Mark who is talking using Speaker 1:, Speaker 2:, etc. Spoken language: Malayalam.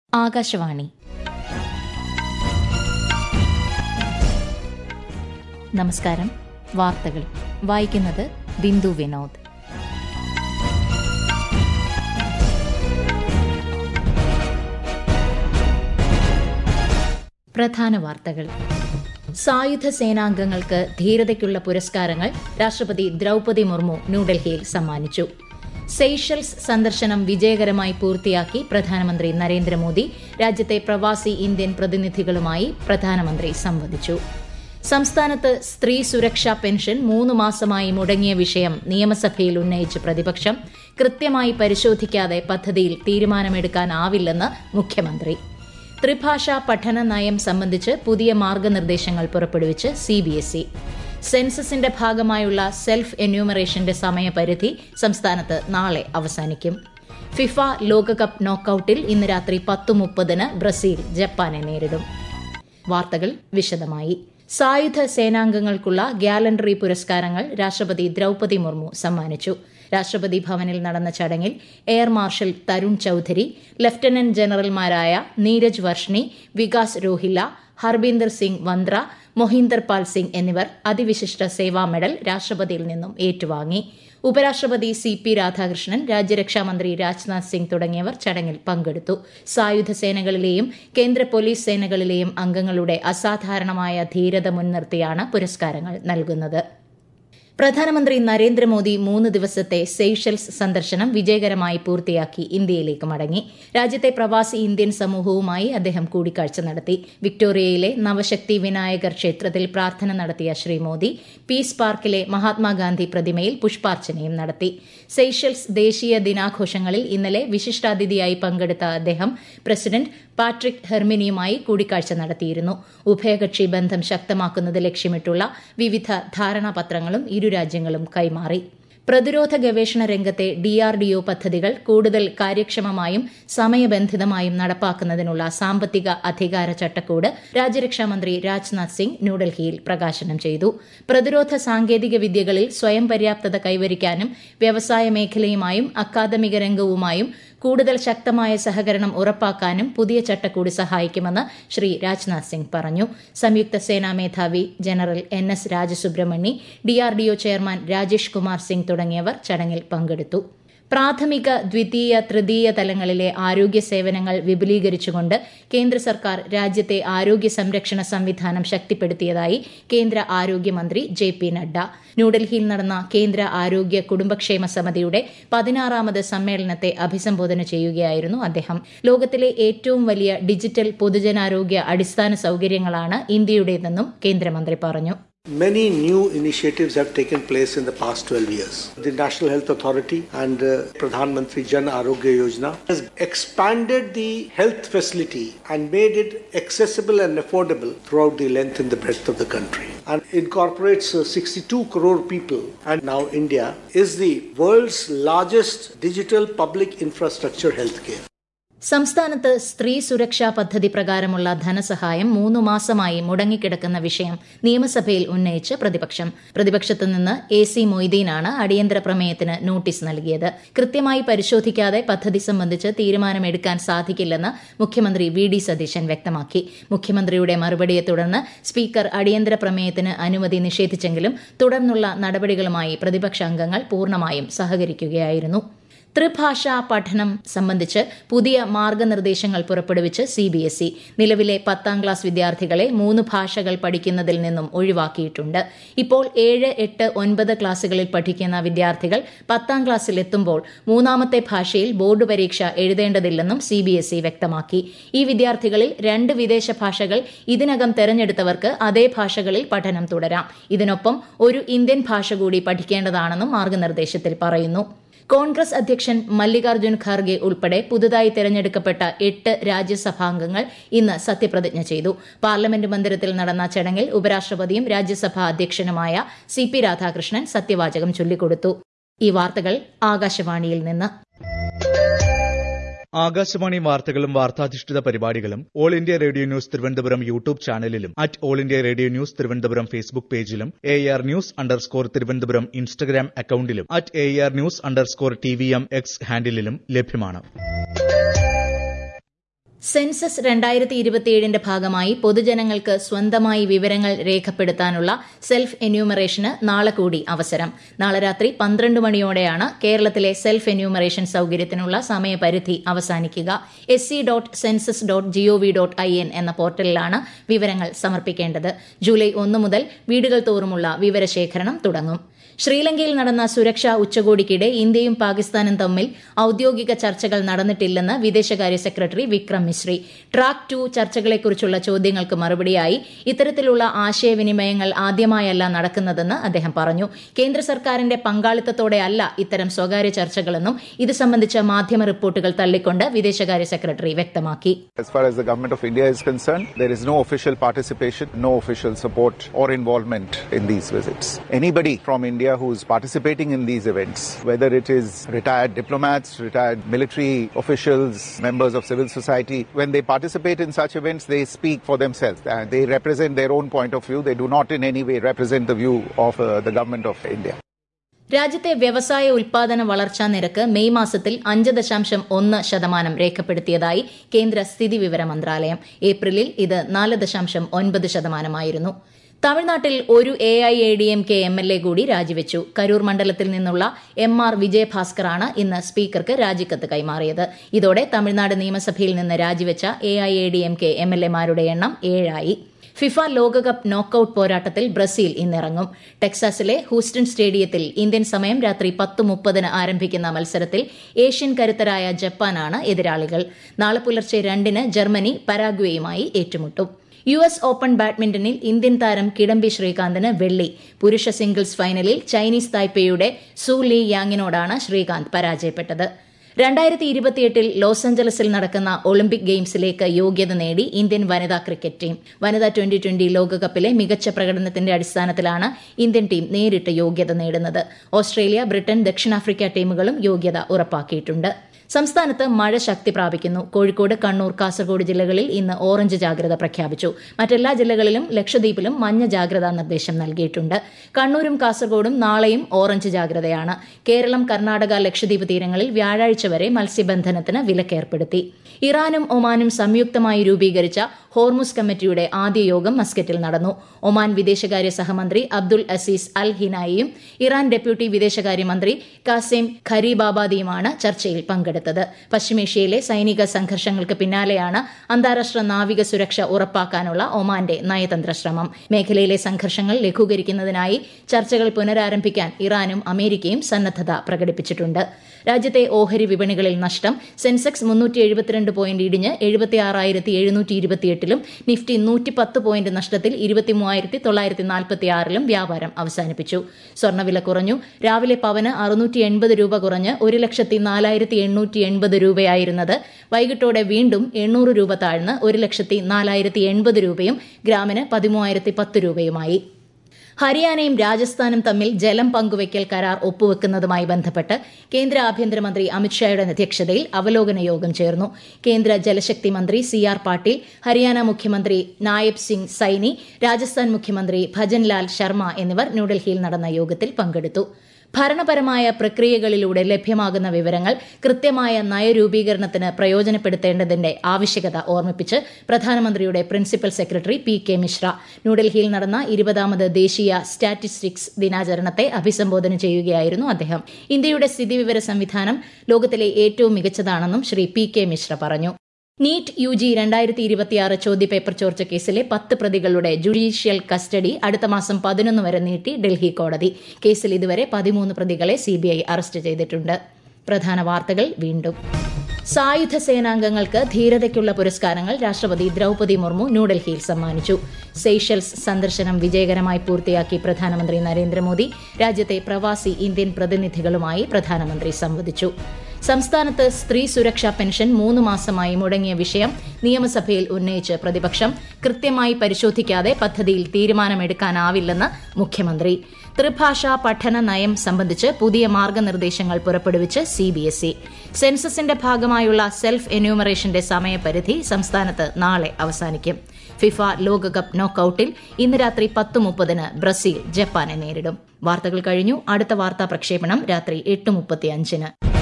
Speaker 1: ആകാശവാണി നമസ്കാരം വാർത്തകൾ വായിക്കുന്നത് ബിന്ദു വിനോദ് പ്രധാന വാർത്തകൾ സായുധ സേനാംഗങ്ങൾക്ക് ധീരതയ്ക്കുള്ള പുരസ്കാരങ്ങൾ രാഷ്ട്രപതി ദ്രൌപതി മുർമു ന്യൂഡൽഹിയിൽ സമ്മാനിച്ചു സെയ്ഷൽസ് സന്ദർശനം വിജയകരമായി പൂർത്തിയാക്കി പ്രധാനമന്ത്രി നരേന്ദ്രമോദി രാജ്യത്തെ പ്രവാസി ഇന്ത്യൻ പ്രതിനിധികളുമായി പ്രധാനമന്ത്രി സംവദിച്ചു സംസ്ഥാനത്ത് സ്ത്രീ സുരക്ഷാ പെൻഷൻ മൂന്ന് മാസമായി മുടങ്ങിയ വിഷയം നിയമസഭയിൽ ഉന്നയിച്ച് പ്രതിപക്ഷം കൃത്യമായി പരിശോധിക്കാതെ പദ്ധതിയിൽ തീരുമാനമെടുക്കാനാവില്ലെന്ന് മുഖ്യമന്ത്രി ത്രിഭാഷാ പഠന നയം സംബന്ധിച്ച് പുതിയ മാർഗനിർദ്ദേശങ്ങൾ പുറപ്പെടുവിച്ച് സിബിഎസ്ഇ സെൻസസിന്റെ ഭാഗമായുള്ള സെൽഫ് എന്യൂമറേഷന്റെ സമയപരിധി സംസ്ഥാനത്ത് നാളെ അവസാനിക്കും ഫിഫ ലോകകപ്പ് നോക്കൌട്ടിൽ ഇന്ന് രാത്രി പത്ത് മുപ്പതിന് ബ്രസീൽ ജപ്പാനെ നേരിടും വാർത്തകൾ വിശദമായി സായുധ സേനാംഗങ്ങൾക്കുള്ള ഗ്യാലണ്ടറി പുരസ്കാരങ്ങൾ രാഷ്ട്രപതി ദ്രൌപതി മുർമു സമ്മാനിച്ചു രാഷ്ട്രപതി ഭവനിൽ നടന്ന ചടങ്ങിൽ air marshal Tarun Chaudhary lieutenant ജനറൽമാരായ നീരജ് വർഷ്ണി വികാസ് രോഹില്ല ഹർബീന്ദർ സിംഗ് വന്ദ്ര മൊഹീന്ദർ പാൽ സിംഗ് എന്നിവർ അതിവിശിഷ്ട സേവാ മെഡൽ രാഷ്ട്രപതിയിൽ നിന്നും ഏറ്റുവാങ്ങി ഉപരാഷ്ട്രപതി സി പി രാധാകൃഷ്ണൻ രാജ്യരക്ഷാമന്ത്രി രാജ്നാഥ് സിംഗ് തുടങ്ങിയവർ ചടങ്ങിൽ പങ്കെടുത്തു സായുധ സേനകളിലെയും കേന്ദ്ര പോലീസ് സേനകളിലെയും അംഗങ്ങളുടെ അസാധാരണമായ ധീരത മുൻനിർത്തിയാണ് പുരസ്കാരങ്ങൾ നൽകുന്നത് പ്രധാനമന്ത്രി നരേന്ദ്രമോദി മൂന്ന് ദിവസത്തെ സെയ്ഷൽസ് സന്ദർശനം വിജയകരമായി പൂർത്തിയാക്കി ഇന്ത്യയിലേക്ക് മടങ്ങി രാജ്യത്തെ പ്രവാസി ഇന്ത്യൻ സമൂഹവുമായി അദ്ദേഹം കൂടിക്കാഴ്ച നടത്തി വിക്ടോറിയയിലെ നവശക്തി വിനായകർ ക്ഷേത്രത്തിൽ പ്രാർത്ഥന നടത്തിയ ശ്രീ മോദി പീസ് പാർക്കിലെ മഹാത്മാഗാന്ധി പ്രതിമയിൽ പുഷ്പാർച്ചനയും നടത്തി സെയ്ഷൽസ് ദേശീയ ദിനാഘോഷങ്ങളിൽ ഇന്നലെ വിശിഷ്ടാതിഥിയായി പങ്കെടുത്ത അദ്ദേഹം പ്രസിഡന്റ് പാട്രിക് ഹെർമിനിയുമായി കൂടിക്കാഴ്ച നടത്തിയിരുന്നു ഉഭയകക്ഷി ബന്ധം ശക്തമാക്കുന്നത് ലക്ഷ്യമിട്ടുള്ള വിവിധ ധാരണാപത്രങ്ങളും ഇരു രാജ്യങ്ങളും കൈമാറി പ്രതിരോധ ഗവേഷണ രംഗത്തെ ഡിആർഡിഒ പദ്ധതികൾ കൂടുതൽ കാര്യക്ഷമമായും സമയബന്ധിതമായും നടപ്പാക്കുന്നതിനുള്ള സാമ്പത്തിക അധികാര ചട്ടക്കൂട് രാജ്യരക്ഷാമന്ത്രി രാജ്നാഥ് സിംഗ് ന്യൂഡൽഹിയിൽ പ്രകാശനം ചെയ്തു പ്രതിരോധ സാങ്കേതിക വിദ്യകളിൽ സ്വയം പര്യാപ്തത കൈവരിക്കാനും വ്യവസായ മേഖലയുമായും അക്കാദമിക രംഗവുമായും കൂടുതൽ ശക്തമായ സഹകരണം ഉറപ്പാക്കാനും പുതിയ ചട്ടക്കൂട് സഹായിക്കുമെന്ന് ശ്രീ രാജ്നാഥ് സിംഗ് പറഞ്ഞു സംയുക്ത സേനാ മേധാവി general N S Rajasubramani DRDO chairman Rajesh Kumar Singh തുടങ്ങിയവർ ചടങ്ങിൽ പങ്കെടുത്തു പ്രാഥമിക ദ്വിതീയ തൃതീയ തലങ്ങളിലെ ആരോഗ്യ സേവനങ്ങൾ വിപുലീകരിച്ചുകൊണ്ട് കേന്ദ്ര സർക്കാർ രാജ്യത്തെ ആരോഗ്യ സംരക്ഷണ സംവിധാനം ശക്തിപ്പെടുത്തിയതായി കേന്ദ്ര ആരോഗ്യമന്ത്രി ജെ പി നഡ്ഡ ന്യൂഡൽഹിയിൽ നടന്ന കേന്ദ്ര ആരോഗ്യ കുടുംബക്ഷേമ സമിതിയുടെ പതിനാറാമത് സമ്മേളനത്തെ അഭിസംബോധന ചെയ്യുകയായിരുന്നു അദ്ദേഹം ലോകത്തിലെ ഏറ്റവും വലിയ ഡിജിറ്റൽ പൊതുജനാരോഗ്യ അടിസ്ഥാന സൌകര്യങ്ങളാണ് ഇന്ത്യയുടേതെന്നും കേന്ദ്രമന്ത്രി പറഞ്ഞു
Speaker 2: Many new initiatives have taken place in the past 12 years. The National Health Authority and uh, Pradhan Mantri Jan Arogya Yojana has expanded the health facility and made it accessible and affordable throughout the length and the breadth of the country. And incorporates uh, 62 crore people. And now India is the world's largest digital public infrastructure healthcare.
Speaker 1: സംസ്ഥാനത്ത് സ്ത്രീ സുരക്ഷാ പദ്ധതി പ്രകാരമുള്ള ധനസഹായം മൂന്നു മാസമായി മുടങ്ങിക്കിടക്കുന്ന വിഷയം നിയമസഭയിൽ ഉന്നയിച്ച് പ്രതിപക്ഷം പ്രതിപക്ഷത്തു നിന്ന് എ സി മൊയ്തീനാണ് അടിയന്തര പ്രമേയത്തിന് നോട്ടീസ് നൽകിയത് കൃത്യമായി പരിശോധിക്കാതെ പദ്ധതി സംബന്ധിച്ച് തീരുമാനമെടുക്കാൻ സാധിക്കില്ലെന്ന് മുഖ്യമന്ത്രി വി ഡി സതീശൻ വ്യക്തമാക്കി മുഖ്യമന്ത്രിയുടെ മറുപടിയെ തുടർന്ന് സ്പീക്കർ അടിയന്തര പ്രമേയത്തിന് അനുമതി നിഷേധിച്ചെങ്കിലും തുടർന്നുള്ള നടപടികളുമായി പ്രതിപക്ഷ അംഗങ്ങൾ പൂർണ്ണമായും സഹകരിക്കുകയായിരുന്നു ത്രിഭാഷാ പഠനം സംബന്ധിച്ച് പുതിയ മാർഗനിർദ്ദേശങ്ങൾ പുറപ്പെടുവിച്ച് സിബിഎസ്ഇ നിലവിലെ പത്താം ക്ലാസ് വിദ്യാർത്ഥികളെ മൂന്ന് ഭാഷകൾ പഠിക്കുന്നതിൽ നിന്നും ഒഴിവാക്കിയിട്ടുണ്ട് ഇപ്പോൾ ഏഴ് എട്ട് ഒൻപത് ക്ലാസുകളിൽ പഠിക്കുന്ന വിദ്യാർത്ഥികൾ പത്താം ക്ലാസ്സിൽ എത്തുമ്പോൾ മൂന്നാമത്തെ ഭാഷയിൽ ബോർഡ് പരീക്ഷ എഴുതേണ്ടതില്ലെന്നും സിബിഎസ്ഇ വ്യക്തമാക്കി ഈ വിദ്യാർത്ഥികളിൽ രണ്ട് വിദേശ ഭാഷകൾ ഇതിനകം തെരഞ്ഞെടുത്തവർക്ക് അതേ ഭാഷകളിൽ പഠനം തുടരാം ഇതിനൊപ്പം ഒരു ഇന്ത്യൻ ഭാഷ കൂടി പഠിക്കേണ്ടതാണെന്നും മാർഗനിർദ്ദേശത്തിൽ പറയുന്നു കോൺഗ്രസ് അധ്യക്ഷൻ മല്ലികാർജ്ജുൻ ഖാർഗെ ഉൾപ്പെടെ പുതുതായി തെരഞ്ഞെടുക്കപ്പെട്ട എട്ട് രാജ്യസഭാംഗങ്ങൾ ഇന്ന് സത്യപ്രതിജ്ഞ ചെയ്തു പാർലമെന്റ് മന്ദിരത്തിൽ നടന്ന ചടങ്ങിൽ ഉപരാഷ്ട്രപതിയും രാജ്യസഭാ അധ്യക്ഷനുമായ സി പി രാധാകൃഷ്ണൻ സത്യവാചകം ചൊല്ലിക്കൊടുത്തു ഈ വാർത്തകൾ ആകാശവാണിയിൽ നിന്ന്
Speaker 3: ആകാശവാണി വാർത്തകളും വാർത്താധിഷ്ഠിത പരിപാടികളും all India radio news Thiruvananthapuram YouTube ചാനലിലും at all India radio news Thiruvananthapuram Facebook പേജിലും A R news underscore Thiruvananthapuram Instagram അക്കൌണ്ടിലും at A R news underscore T V M X ഹാൻഡിലും ലഭ്യമാണ്
Speaker 1: സെൻസസ് രണ്ടായിരത്തി ഇരുപത്തിയേഴിന്റെ ഭാഗമായി പൊതുജനങ്ങൾക്ക് സ്വന്തമായി വിവരങ്ങൾ രേഖപ്പെടുത്താനുള്ള സെൽഫ് എന്യൂമറേഷന് നാളെ കൂടി അവസരം നാളെ രാത്രി പന്ത്രണ്ട് മണിയോടെയാണ് കേരളത്തിലെ സെൽഫ് എന്യൂമറേഷൻ സൌകര്യത്തിനുള്ള സമയപരിധി അവസാനിക്കുക S C dot census dot GOV dot I N എന്ന പോർട്ടലിലാണ് വിവരങ്ങൾ സമർപ്പിക്കേണ്ടത് ജൂലൈ ഒന്ന് മുതൽ വീടുകൾ തോറുമുള്ള വിവരശേഖരണം തുടങ്ങും ശ്രീലങ്കയിൽ നടന്ന സുരക്ഷാ ഉച്ചകോടിക്കിടെ ഇന്ത്യയും പാകിസ്ഥാനും തമ്മിൽ ഔദ്യോഗിക ചർച്ചകൾ നടന്നിട്ടില്ലെന്ന് വിദേശകാര്യ secretary Vikram Misri track two ചർച്ചകളെക്കുറിച്ചുള്ള ചോദ്യങ്ങൾക്ക് മറുപടിയായി ഇത്തരത്തിലുള്ള ആശയവിനിമയങ്ങൾ ആദ്യമായല്ല നടക്കുന്നതെന്ന് അദ്ദേഹം പറഞ്ഞു കേന്ദ്ര സർക്കാരിന്റെ പങ്കാളിത്തത്തോടെയല്ല ഇത്തരം സ്വകാര്യ ചർച്ചകളെന്നും ഇത് സംബന്ധിച്ച മാധ്യമ റിപ്പോർട്ടുകൾ തള്ളിക്കൊണ്ട് വിദേശകാര്യ സെക്രട്ടറി വ്യക്തമാക്കി
Speaker 4: As far as the government of India is concerned, there is no official participation, no official support or involvement in these visits. Anybody from India who is participating in these events, whether it is retired diplomats, retired military officials, members of civil society, when they participate in such events, they speak for themselves. Uh, they represent their own point of view. They do not in any way represent the view of uh, the government of India.
Speaker 1: രാജ്യത്തെ വ്യവസായ ഉൽപാദന വളർച്ചാ നിരക്ക് മെയ് മാസത്തിൽ അഞ്ച് ദശാംശം ഒന്ന് ശതമാനം രേഖപ്പെടുത്തിയതായി കേന്ദ്ര സ്ഥിതിവിവര മന്ത്രാലയം ഏപ്രിലിൽ ഇത് നാല് ദശാംശം ഒൻപത് ശതമാനമായിരുന്നു തമിഴ്നാട്ടിൽ ഒരു A I A D M K M L A കൂടി രാജിവെച്ചു കരൂർ മണ്ഡലത്തിൽ നിന്നുള്ള എം ആർ വിജയഭാസ്കറാണ് ഇന്ന് സ്പീക്കർക്ക് രാജിക്കത്ത് കൈമാറിയത് ഇതോടെ തമിഴ്നാട് നിയമസഭയിൽ നിന്ന് രാജിവെച്ച A I A D M K M L എമാരുടെ എണ്ണം ഏഴായി ഫിഫ ലോകകപ്പ് നോക്കൌട്ട് പോരാട്ടത്തിൽ ബ്രസീൽ ഇന്നിറങ്ങും ടെക്സാസിലെ ഹൂസ്റ്റൺ സ്റ്റേഡിയത്തിൽ ഇന്ത്യൻ സമയം രാത്രി പത്ത് മുപ്പതിന് ആരംഭിക്കുന്ന മത്സരത്തിൽ ഏഷ്യൻ കരുത്തരായ ജപ്പാനാണ് എതിരാളികൾ നാളെ പുലർച്ചെ രണ്ടിന് ജർമ്മനി പരാഗ്വേയുമായി ഏറ്റുമുട്ടും യു എസ് ഓപ്പൺ ബാഡ്മിന്റണിൽ ഇന്ത്യൻ താരം കിഡംബി ശ്രീകാന്തിന് വെള്ളി പുരുഷ സിംഗിൾസ് ഫൈനലിൽ ചൈനീസ് തായ്പേയുടെ സു ലീ യാങ്ങിനോടാണ് ശ്രീകാന്ത് പരാജയപ്പെട്ടത് രണ്ടായിരത്തി ഇരുപത്തിയെട്ടിൽ ലോസ് ആഞ്ചലസിൽ നടക്കുന്ന ഒളിമ്പിക് ഗെയിംസിലേക്ക് യോഗ്യത നേടി ഇന്ത്യൻ വനിതാ ക്രിക്കറ്റ് ടീം വനിതാ ട്വന്റി ട്വന്റി ലോകകപ്പിലെ മികച്ച പ്രകടനത്തിന്റെ അടിസ്ഥാനത്തിലാണ് ഇന്ത്യൻ ടീം നേരിട്ട് യോഗ്യത നേടുന്നത് ഓസ്ട്രേലിയ ബ്രിട്ടൻ ദക്ഷിണാഫ്രിക്ക ടീമുകളും യോഗ്യത ഉറപ്പാക്കിയിട്ടുണ്ട് സംസ്ഥാനത്ത് മഴ ശക്തി പ്രാപിക്കുന്നു കോഴിക്കോട് കണ്ണൂർ കാസർഗോഡ് ജില്ലകളിൽ ഇന്ന് ഓറഞ്ച് ജാഗ്രത പ്രഖ്യാപിച്ചു മറ്റെല്ലാ ജില്ലകളിലും ലക്ഷദ്വീപിലും മഞ്ഞ ജാഗ്രതാ നിർദ്ദേശം നൽകിയിട്ടുണ്ട് കണ്ണൂരും കാസർഗോഡും നാളെയും ഓറഞ്ച് ജാഗ്രതയാണ് കേരളം കർണാടക ലക്ഷദ്വീപ് തീരങ്ങളിൽ വ്യാഴാഴ്ച വരെ മത്സ്യബന്ധനത്തിന് വിലക്കേർപ്പെടുത്തി ഇറാനും ഒമാനും സംയുക്തമായി രൂപീകരിച്ച ഹോർമുസ് കമ്മിറ്റിയുടെ ആദ്യ യോഗം മസ്കറ്റിൽ നടന്നു ഒമാൻ വിദേശകാര്യ സഹമന്ത്രി അബ്ദുൽ അസീസ് അൽ ഹിനായിയും ഇറാൻ ഡെപ്യൂട്ടി വിദേശകാര്യമന്ത്രി കാസിം ഖരീബാബാദിയുമാണ് ചർച്ചയിൽ പങ്കെടുത്തത് പശ്ചിമേഷ്യയിലെ സൈനിക സംഘർഷങ്ങൾക്ക് പിന്നാലെയാണ് അന്താരാഷ്ട്ര നാവിക സുരക്ഷ ഉറപ്പാക്കാനുള്ള ഒമാന്റെ നയതന്ത്ര ശ്രമം മേഖലയിലെ സംഘർഷങ്ങൾ ലഘൂകരിക്കുന്നതിനായി ചർച്ചകൾ പുനരാരംഭിക്കാൻ ഇറാനും അമേരിക്കയും സന്നദ്ധത പ്രകടിപ്പിച്ചിട്ടുണ്ട് രാജ്യത്തെ ഓഹരി വിപണികളിൽ നഷ്ടം സെൻസെക്സ് മുന്നൂറ്റി എഴുപത്തിരണ്ട് പോയിന്റ് ഇടിഞ്ഞ് എഴുപത്തിയാറായിരത്തി എഴുന്നൂറ്റി ഇരുപത്തിയെട്ടിലും നിഫ്റ്റി നൂറ്റി പത്ത് പോയിന്റ് നഷ്ടത്തിൽ ഇരുപത്തിമൂവായിരത്തി തൊള്ളായിരത്തി നാൽപ്പത്തിയാറിലും വ്യാപാരം അവസാനിപ്പിച്ചു സ്വർണ്ണവില കുറഞ്ഞു രാവിലെ പവന് അറുന്നൂറ്റി എൺപത് രൂപ കുറഞ്ഞ് ഒരു ലക്ഷത്തി നാലായിരത്തി എണ്ണൂറ്റി എൺപത് രൂപയായിരുന്നത് വൈകിട്ടോടെ വീണ്ടും എണ്ണൂറ് രൂപ താഴ്ന്ന് ഒരു ലക്ഷത്തി നാലായിരത്തി എൺപത് രൂപയും ഗ്രാമിന് പതിമൂവായിരത്തി പത്ത് രൂപയുമായി ഹരിയാനയും രാജസ്ഥാനും തമ്മിൽ ജലം പങ്കുവയ്ക്കൽ കരാർ ഒപ്പുവെക്കുന്നതുമായി ബന്ധപ്പെട്ട് കേന്ദ്ര ആഭ്യന്തരമന്ത്രി അമിത്ഷായുടെ അധ്യക്ഷതയിൽ അവലോകന യോഗം ചേർന്നു കേന്ദ്ര ജലശക്തി മന്ത്രി സി ആർ പാട്ടീൽ ഹരിയാന മുഖ്യമന്ത്രി നായബ് സിംഗ് സൈനി രാജസ്ഥാൻ മുഖ്യമന്ത്രി ഭജൻലാൽ ശർമ്മ എന്നിവർ ന്യൂഡൽഹിയിൽ നടന്ന യോഗത്തിൽ പങ്കെടുത്തു ഭരണപരമായ പ്രക്രിയകളിലൂടെ ലഭ്യമാകുന്ന വിവരങ്ങൾ കൃത്യമായ നയരൂപീകരണത്തിന് പ്രയോജനപ്പെടുത്തേണ്ടതിന്റെ ആവശ്യകത ഓർമ്മിപ്പിച്ച് പ്രധാനമന്ത്രിയുടെ principal secretary P K Mishra ന്യൂഡൽഹിയിൽ നടന്ന ഇരുപതാമത് ദേശീയ സ്റ്റാറ്റിസ്റ്റിക്സ് ദിനാചരണത്തെ അഭിസംബോധന ചെയ്യുകയായിരുന്നു അദ്ദേഹം ഇന്ത്യയുടെ സ്ഥിതിവിവര സംവിധാനം ലോകത്തിലെ ഏറ്റവും മികച്ചതാണെന്നും ശ്രീ പി കെ മിശ്ര പറഞ്ഞു നീറ്റ് യു ജി രണ്ടായിരത്തി ഇരുപത്തിയാറ് ചോദ്യപേപ്പർ ചോർച്ച കേസിലെ പത്ത് പ്രതികളുടെ ജുഡീഷ്യൽ കസ്റ്റഡി അടുത്ത മാസം പതിനൊന്ന് വരെ നീട്ടി ഡൽഹി കോടതി കേസിൽ ഇതുവരെ പതിമൂന്ന് പ്രതികളെ സിബിഐ അറസ്റ്റ് ചെയ്തിട്ടുണ്ട് പ്രധാന വാർത്തകൾ വീണ്ടും സായുധ സേനാംഗങ്ങൾക്ക് ധീരതയ്ക്കുള്ള പുരസ്കാരങ്ങൾ രാഷ്ട്രപതി ദ്രൌപതി മുർമു ന്യൂഡൽഹിയിൽ സമ്മാനിച്ചു സെയ്ഷൽസ് സന്ദർശനം വിജയകരമായി പൂർത്തിയാക്കി പ്രധാനമന്ത്രി നരേന്ദ്രമോദി രാജ്യത്തെ പ്രവാസി ഇന്ത്യൻ പ്രതിനിധികളുമായി പ്രധാനമന്ത്രി സംവദിച്ചു സംസ്ഥാനത്ത് സ്ത്രീ സുരക്ഷാ പെൻഷൻ മൂന്ന് മാസമായി മുടങ്ങിയ വിഷയം നിയമസഭയിൽ ഉന്നയിച്ച് പ്രതിപക്ഷം കൃത്യമായി പരിശോധിക്കാതെ പദ്ധതിയിൽ തീരുമാനമെടുക്കാനാവില്ലെന്ന് മുഖ്യമന്ത്രി ത്രിഭാഷാ പഠന നയം സംബന്ധിച്ച് പുതിയ മാർഗനിർദ്ദേശങ്ങൾ പുറപ്പെടുവിച്ച് സിബിഎസ്ഇ സെൻസസിന്റെ ഭാഗമായുള്ള സെൽഫ് എന്യൂമറേഷന്റെ സമയപരിധി സംസ്ഥാനത്ത് നാളെ അവസാനിക്കും ഫിഫ ലോകകപ്പ് നോക്കൌട്ടിൽ ഇന്ന് രാത്രി പത്ത് മുപ്പതിന് ബ്രസീൽ ജപ്പാനെ നേരിടും വാർത്തകൾ കഴിഞ്ഞു അടുത്ത വാർത്താ പ്രക്ഷേപണം രാത്രി എട്ട് മുപ്പത്തിയഞ്ചിന്